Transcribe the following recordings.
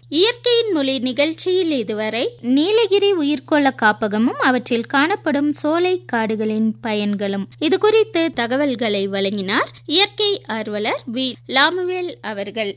இயற்கையின் மொழி நிகழ்ச்சியில் இதுவரை நீலகிரி உயிர்கோள காப்பகமும் அவற்றில் காணப்படும் சோலை காடுகளின் பயன்களும் இது குறித்து தகவல்களை வழங்கினார் இயற்கை ஆர்வலர் வி லாமுவேல் அவர்கள்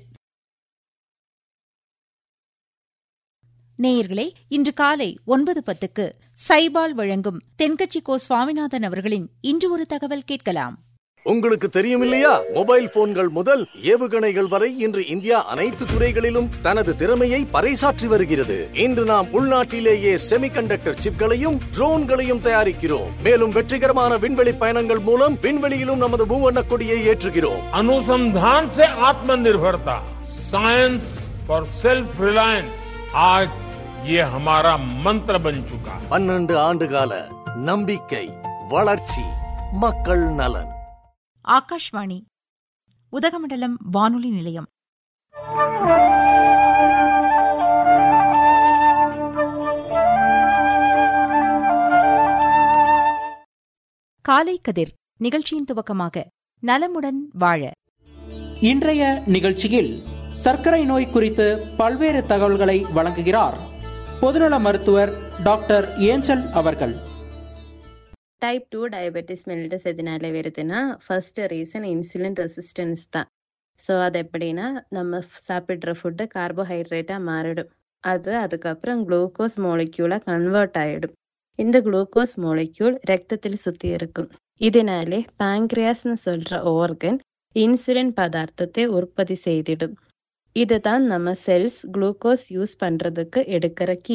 நேயர்களே இன்று காலை ஒன்பது பத்துக்கு சைபால் வழங்கும் தென்கட்சி கோ சுவாமிநாதன் அவர்களின் இன்று ஒரு தகவல் கேட்கலாம் உங்களுக்கு தெரியும் இல்லையா மொபைல் போன்கள் முதல் ஏவுகணைகள் வரை இன்று இந்தியா அனைத்து துறைகளிலும் தனது திறமையை பறைசாற்றி வருகிறது இன்று நாம் உள்நாட்டிலேயே செமிகண்டக்டர் சிப்களையும் ட்ரோன்களையும் தயாரிக்கிறோம் மேலும் வெற்றிகரமான விண்வெளி பயணங்கள் மூலம் விண்வெளியிலும் நமது மூவண்ண கொடியை ஏற்றுகிறோம் अनुसंधान से आत्मनिर्भरता साइंस फॉर सेल्फ रिलायंस आज ये हमारा मंत्र बन चुका है பன்னெண்டு ஆண்டுகால நம்பிக்கை வளர்ச்சி மக்கள் நலன் ஆகாஷ்வாணி உதகமண்டலம் வானொலி நிலையம் காலை கதிர் நிகழ்ச்சியின் துவக்கமாக நலமுடன் வாழ இன்றைய நிகழ்ச்சியில் சர்க்கரை நோய் குறித்து பல்வேறு தகவல்களை வழங்குகிறார் பொதுநல மருத்துவர் டாக்டர் ஏஞ்சல் அவர்கள் டைப் டூ டயபெட்டிஸ் மெல்லிட்டஸ் எதனால வருதுன்னா ஃபர்ஸ்ட் ரீசன் இன்சுலின் ரெசிஸ்டன்ஸ் தான் ஸோ அது எப்படின்னா நம்ம சாப்பிட்ற ஃபுட்டு கார்போஹைட்ரேட்டாக மாறிடும் அது அதுக்கப்புறம் குளுக்கோஸ் மோலிக்யூலாக கன்வெர்ட் ஆகிடும் இந்த குளுக்கோஸ் மோலிக்யூல் ரத்தத்தில் சுற்றி இருக்கும் இதனாலே பாங்க்ரியாஸ்னு சொல்கிற ஓர்கன் இன்சுலின் பதார்த்தத்தை உற்பத்தி செய்திடும் இதுதான் நம்ம செல்ஸ் குளுக்கோஸ் யூஸ் பண்ணுறதுக்கு எடுக்கிற கீ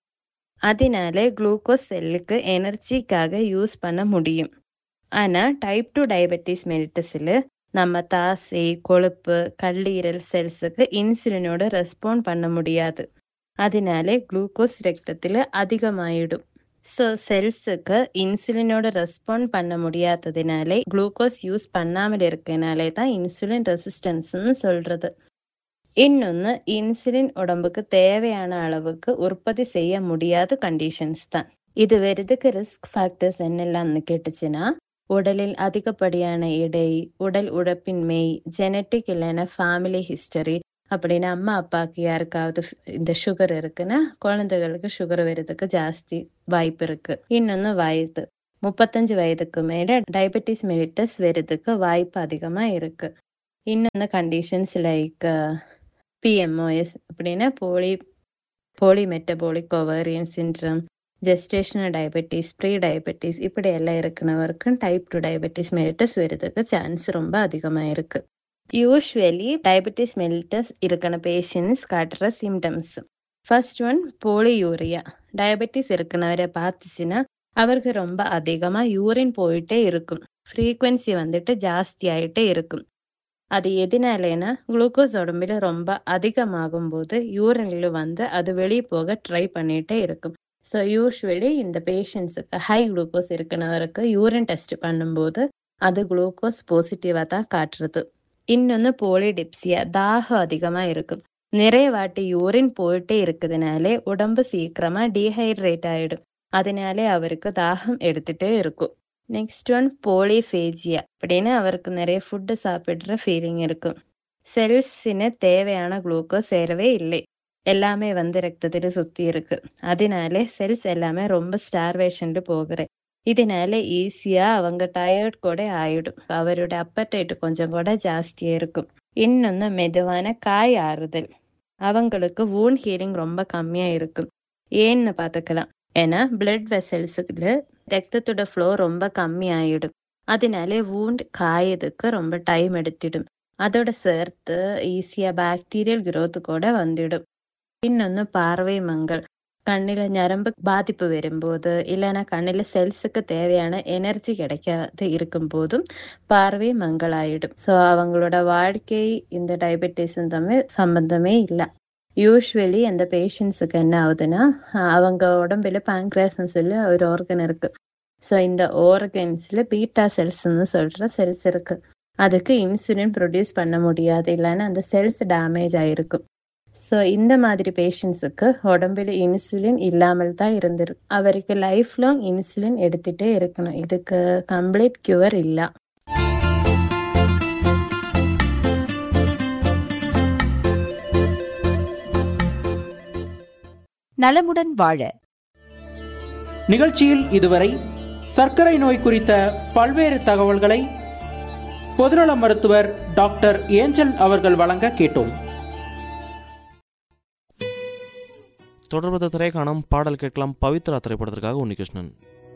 அதனாலே குளுக்கோஸ் செல்லுக்கு எனர்ஜிக்காக யூஸ் பண்ண முடியும் ஆனால் டைப் டூ டயபெட்டிஸ் மெலிட்டஸில் நம்ம தாசை கொழுப்பு கல்லீரல் செல்ஸுக்கு இன்சுலினோட ரெஸ்பாண்ட் பண்ண முடியாது அதனாலே குளுக்கோஸ் ரத்தத்தில் அதிகமாயிடும் ஸோ செல்ஸுக்கு இன்சுலினோட ரெஸ்பாண்ட் பண்ண முடியாததுனாலே குளுக்கோஸ் யூஸ் பண்ணாமல் இருக்கனாலே தான் இன்சுலின் ரெசிஸ்டன்ஸ்னு சொல்கிறது இன்னொன்று இன்சுலின் உடம்புக்கு தேவையான அளவுக்கு உற்பத்தி செய்ய முடியாத கண்டிஷன்ஸ் தான் இது வெறுதுக்கு ரிஸ்க் ஃபேக்டர்ஸ் என்னெல்லாம்னு கேட்டுச்சுன்னா உடலில் அதிகப்படியான எடை உடல் உழைப்பின்மை ஜெனட்டிக் இல்லைன்னா ஃபேமிலி ஹிஸ்டரி அப்படின்னா அம்மா அப்பாவுக்கு யாருக்காவது இந்த சுகர் இருக்குன்னா குழந்தைகளுக்கு சுகர் வருதுக்கு ஜாஸ்தி வாய்ப்பு இருக்கு இன்னொன்று வயது முப்பத்தஞ்சு வயதுக்கு மேலே டயபெட்டிஸ் மெலிட்டஸ் வருதுக்கு வாய்ப்பு அதிகமாக இருக்கு இன்னொன்று கண்டிஷன்ஸ் லைக் பிஎம்ஓஎஸ் அப்படின்னா poly poly metabolic ovarian syndrome gestational diabetes pre diabetes இப்படி எல்லாம் இருக்கிறவருக்கு டைப் டூ டயபெட்டிஸ் மெலிட்டஸ் வருதுக்கு சான்ஸ் ரொம்ப அதிகமாக இருக்கு யூஸ்வலி டயபெட்டிஸ் மெலிட்டஸ் இருக்கிற பேஷண்ட்ஸ் காட்டுற symptoms first one polyuria diabetes இருக்கிறவரை பார்த்துச்சுன்னா அவருக்கு ரொம்ப அதிகமாக யூரின் போயிட்டே இருக்கும் ஃப்ரீக்வன்சி வந்துட்டு ஜாஸ்தி ஆகிட்டே இருக்கும் அது எதனாலேனா குளுக்கோஸ் உடம்புல ரொம்ப அதிகமாகும் போது யூரின்ல வந்து அது வெளியே போக ட்ரை பண்ணிட்டே இருக்கும் ஸோ யூஸ்வலி இந்த பேஷண்ட்ஸுக்கு ஹை குளுக்கோஸ் இருக்கிறவருக்கு யூரின் டெஸ்ட் பண்ணும்போது அது குளுக்கோஸ் பாசிட்டிவாக தான் காட்டுறது இன்னொன்று போலிடிப்சியா தாகம் அதிகமாக இருக்கும் நிறைய வாட்டி யூரின் போயிட்டே இருக்கிறதுனாலே உடம்பு சீக்கிரமா டீஹைட்ரேட் ஆயிடும் அதனாலே அவருக்கு தாகம் எடுத்துட்டே இருக்கும் நெக்ஸ்ட் ஒன் போலிஃபேஜியா அப்படின்னு அவருக்கு நிறைய ஃபுட்டு சாப்பிடுற ஃபீலிங் இருக்கும் செல்ஸிന് தேவையான குளுக்கோஸ் சேரவே இல்லை எல்லாமே வந்து ரத்தத்தில் சுற்றி இருக்கு அதனாலே செல்ஸ் எல்லாமே ரொம்ப ஸ்டார்வேஷன்ட்டு போகிறேன் இதனால ஈஸியாக அவங்க டயர்ட் கூட ஆயிடும் அவரோட அப்படைட் கொஞ்சம் கூட ஜாஸ்தியாக இருக்கும் இன்னொன்று மெதுவான காய் ஆறுதல் அவங்களுக்கு வூன் ஹீலிங் ரொம்ப கம்மியாக இருக்கும் ஏன்னு பார்த்துக்கலாம் ஏன்னா பிளட் வெசல்ஸுக்கு ரத்தத்தோட ஃப்ளோ ரொம்ப கம்மி ஆயிடும் அதனாலே வூண்ட் காயதுக்கு ரொம்ப டைம் எடுத்திடும் அதோட சேர்த்து ஈஸியாக பாக்டீரியல் growth கூட வந்துடும் இன்னொன்று பார்வை மங்கள் கண்ணில் ഞരമ്പ് பாதிப்பு வரும்போது இல்லைன்னா கண்ணில் செல்ஸுக்கு தேவையான எனர்ஜி கிடைக்காது இருக்கும் போதும் பார்வை மங்களாயிடும் ஸோ அவங்களோட வாழ்க்கை இந்த டயபெட்டிஸும் தம்மில் சம்பந்தமே இல்லை யூஸ்வலி அந்த பேஷண்ட்ஸுக்கு என்ன ஆகுதுன்னா அவங்க உடம்புல பாங்க்ராஸ்னு சொல்லி ஒரு ஆர்கன் இருக்கு ஸோ இந்த ஆர்கன்ஸில் பீட்டா செல்ஸ்ன்னு சொல்கிற செல்ஸ் இருக்கு அதுக்கு இன்சுலின் ப்ரொடியூஸ் பண்ண முடியாது இல்லைன்னா அந்த செல்ஸ் டேமேஜ் ஆயிருக்கும் ஸோ இந்த மாதிரி பேஷண்ட்ஸுக்கு உடம்புல இன்சுலின் இல்லாமல் தான் இருந்திருக்கு அவருக்கு லைஃப் லாங் இன்சுலின் எடுத்துகிட்டே இருக்கணும் இதுக்கு கம்ப்ளீட் கியூர் இல்லை நலமுடன் வாழ நிகழ்ச்சியில் இதுவரை சர்க்கரை நோய் குறித்த பல்வேறு தகவல்களை பொதுநல மருத்துவர் டாக்டர் ஏஞ்சல் அவர்கள் வழங்க கேட்டோம் தொடர்பது திரைக்காணம் பாடல் கேட்கலாம் பவித்ரா திரைப்படத்திற்காக உன்னிகிருஷ்ணன்